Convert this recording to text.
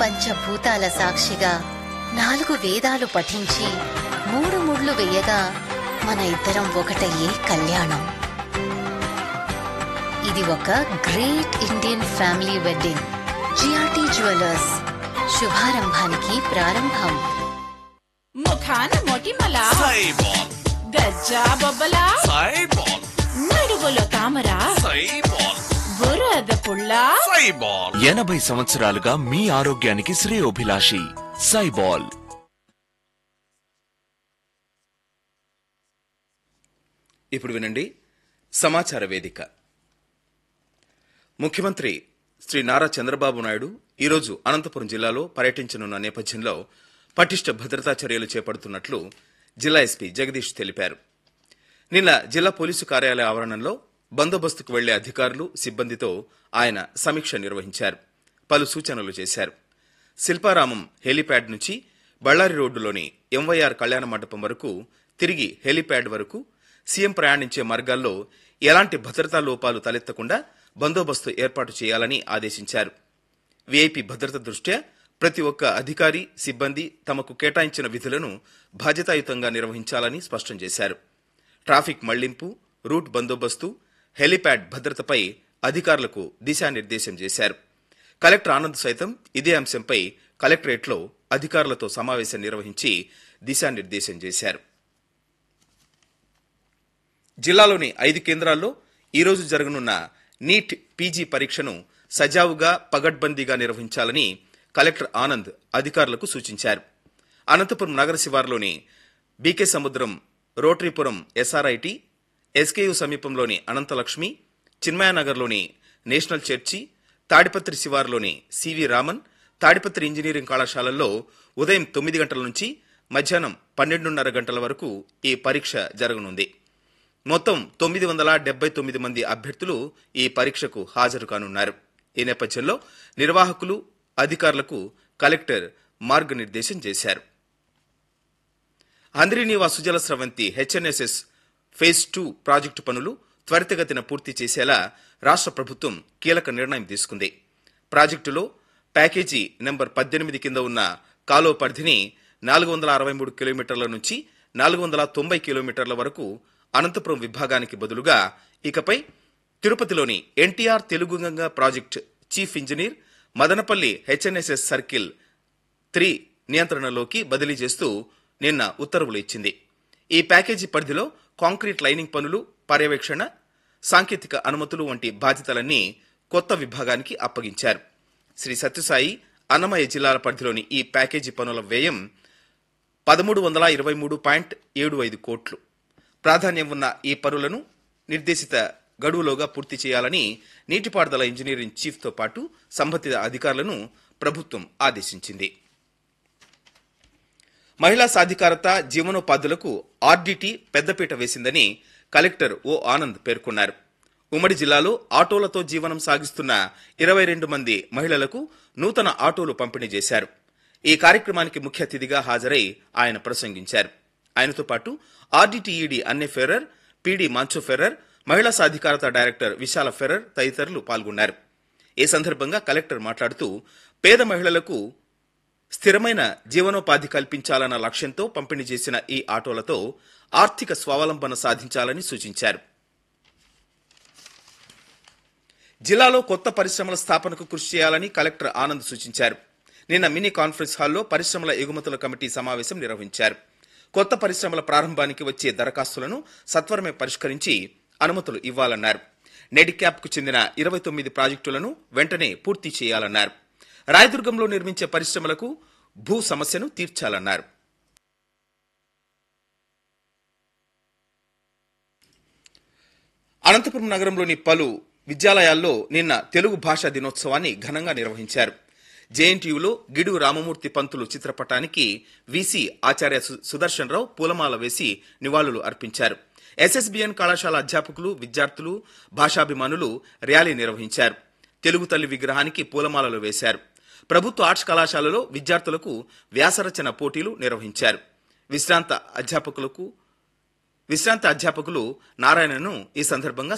పంచభూతాల సాక్షిగా నాలుగు వేదాలు పఠించి మూడు ముళ్ళు వేయగా మన ఇద్దరం ఒకటయ్యే కళ్యాణం ఇది ఒక great Indian family wedding GRT jewellers శుభారంభానికి ప్రారంభం ముఖాన మొటిమల సైబాల్ గజ్జా బొబ్బల సైబాల్ నడుగులో తామర సైబాల్ బురద పుల్ల సైబాల్ ఎనభై సంవత్సరాలుగా మీ ఆరోగ్యానికి శ్రేయోభిలాషి సైబాల్ ఇప్పుడు వినండి సమాచార వేదిక ముఖ్యమంత్రి శ్రీ నారా చంద్రబాబు నాయుడు ఈరోజు అనంతపురం జిల్లాలో పర్యటించనున్న నేపథ్యంలో పటిష్ట భద్రతా చర్యలు చేపడుతున్నట్లు జిల్లా ఎస్పీ జగదీష్ తెలిపారు నిన్న జిల్లా పోలీసు కార్యాలయ ఆవరణంలో బందోబస్తుకు వెళ్లే అధికారులు సిబ్బందితో ఆయన సమీక్ష నిర్వహించారు పలు సూచనలు చేశారు శిల్పారామం హెలీప్యాడ్ నుంచి బళ్ళారి రోడ్డులోని ఎంవైఆర్ కళ్యాణ మండపం వరకు తిరిగి హెలీప్యాడ్ వరకు సీఎం ప్రయాణించే మార్గాల్లో ఎలాంటి భద్రతా లోపాలు తలెత్తకుండా బందోబస్తు ఏర్పాటు చేయాలని ఆదేశించారు వీఐపీ భద్రత దృష్ట్యా ప్రతి ఒక్క అధికారి సిబ్బంది తమకు కేటాయించిన విధులను బాధ్యతాయుతంగా నిర్వహించాలని స్పష్టం చేశారు ట్రాఫిక్ మళ్లింపు రూట్ బందోబస్తు హెలీప్యాడ్ భద్రతపై అధికారులకు దిశానిర్దేశం చేశారు కలెక్టర్ ఆనంద్ సైతం ఇదే అంశంపై కలెక్టరేట్లో అధికారులతో సమావేశం నిర్వహించి దిశానిర్దేశం చేశారు జిల్లాలోని ఐదు కేంద్రాల్లో ఈరోజు జరగనున్న నీట్ పీజీ పరీక్షను సజావుగా పగడ్బందీగా నిర్వహించాలని కలెక్టర్ ఆనంద్ అధికారులకు సూచించారు అనంతపురం నగర శివార్లోని బీకే సముద్రం రోటరీపురం ఎస్ఆర్ఐటి ఎస్కేయు సమీపంలోని అనంతలక్ష్మి చిన్మయానగర్లోని నేషనల్ చర్చి తాడిపత్రి శివార్లోని సివి రామన్ తాడిపత్రి ఇంజనీరింగ్ కళాశాలల్లో ఉదయం తొమ్మిది గంటల నుంచి మధ్యాహ్నం పన్నెండున్నర గంటల వరకు ఈ పరీక్ష జరగనుంది మొత్తం తొమ్మిది వందల డెబ్బై తొమ్మిది మంది అభ్యర్థులు ఈ పరీక్షకు హాజరు కానున్నారు ఈ నేపథ్యంలో నిర్వాహకులు అధికారులకు కలెక్టర్ మార్గనిర్దేశం చేశారు Handrineeva Sujala Sravanthi HNSS phase two project పనులు త్వరితగతిన పూర్తి చేసేలా రాష్ట్ర ప్రభుత్వం కీలక నిర్ణయం తీసుకుంది ప్రాజెక్టులో ప్యాకేజీ నెంబర్ పద్దెనిమిది కింద ఉన్న కాలో పరిధిని నాలుగు వందల అరవై మూడు కిలోమీటర్ల నుంచి నాలుగు వందల తొంభై కిలోమీటర్ల వరకు అనంతపురం విభాగానికి బదులుగా ఇకపై తిరుపతిలోని NTR Telugu Ganga project chief engineer Madanapalli HNSS circle three నియంత్రణలోకి బదిలీ చేస్తూ నిన్న ఉత్తర్వులు ఇచ్చింది ఈ ప్యాకేజీ పరిధిలో కాంక్రీట్ లైనింగ్ పనులు పర్యవేక్షణ సాంకేతిక అనుమతులు వంటి బాధ్యతలన్నీ కొత్త విభాగానికి అప్పగించారు శ్రీ సత్యసాయి అన్నమయ్య జిల్లాల పరిధిలోని ఈ ప్యాకేజీ పనుల వ్యయం పదమూడు వందల ఇరవై మూడు పాయింట్ ఏడు ఐదు కోట్లు ప్రాధాన్యం ఉన్న ఈ పనులను నిర్దేశిత గడువులోగా పూర్తి చేయాలని నీటిపారుదల ఇంజనీరింగ్ చీఫ్తో పాటు సంబంధిత అధికారులను ప్రభుత్వం ఆదేశించింది మహిళా సాధికారత జీవనోపాధులకు ఆర్డీటీ పెద్దపీట వేసిందని కలెక్టర్ ఓ ఆనంద్ పేర్కొన్నారు ఉమ్మడి జిల్లాలో ఆటోలతో జీవనం సాగిస్తున్న ఇరవై రెండు మంది మహిళలకు నూతన ఆటోలు పంపిణీ చేశారు ఈ కార్యక్రమానికి ముఖ్య అతిథిగా హాజరై ఆయన ప్రసంగించారు ఆయనతో పాటు RDT ED Anne Ferrer PD Moncho Ferrer మహిళా సాధికారత డైరెక్టర్ విశాల ఫెర్రర్ తదితరులు పాల్గొన్నారు ఈ సందర్భంగా కలెక్టర్ మాట్లాడుతూ పేద మహిళలకు స్థిరమైన జీవనోపాధి కల్పించాలన్న లక్ష్యంతో పంపిణీ చేసిన ఈ ఆటోలతో ఆర్థిక స్వావలంబన సాధించాలని సూచించారు జిల్లాలో కొత్త పరిశ్రమల స్థాపనకు కృషి చేయాలని కలెక్టర్ ఆనంద్ సూచించారు నిన్న మినీ కాన్ఫరెన్స్ హాల్లో పరిశ్రమల ఎగుమతుల కమిటీ సమావేశం నిర్వహించారు కొత్త పరిశ్రమల ప్రారంభానికి వచ్చే దరఖాస్తులను సత్వరమే పరిష్కరించి అనుమతులు ఇవ్వాలన్నారు నెడిక్యాప్కు చెందిన ఇరవై తొమ్మిది ప్రాజెక్టులను వెంటనే పూర్తి చేయాలన్నారు రాయదుర్గంలో నిర్మించే పరిశ్రమలకు భూ సమస్యను తీర్చాలన్నారు అనంతపురం నగరంలోని పలు విద్యాలయాల్లో నిన్న తెలుగు భాషా దినోత్సవాన్ని ఘనంగా నిర్వహించారు జేఎన్టీయూలో గిడుగు రామమూర్తి పంతులు చిత్రపటానికి వీసీ ఆచార్య సు- సుదర్శన్ రావు పూలమాల వేసి నివాళులు అర్పించారు ఎస్ఎస్బిఎన్ కళాశాల అధ్యాపకులు విద్యార్థులు భాషాభిమానులు ర్యాలీ నిర్వహించారు తెలుగు తల్లి విగ్రహానికి పూలమాలలు వేశారు ప్రభుత్వ ఆర్ట్స్ కళాశాలలో విద్యార్థులకు వ్యాసరచన పోటీలు నిర్వహించారు విశ్రాంత అధ్యాపకులకు విశ్రాంత అధ్యాపకులు నారాయణను ఈ సందర్భంగా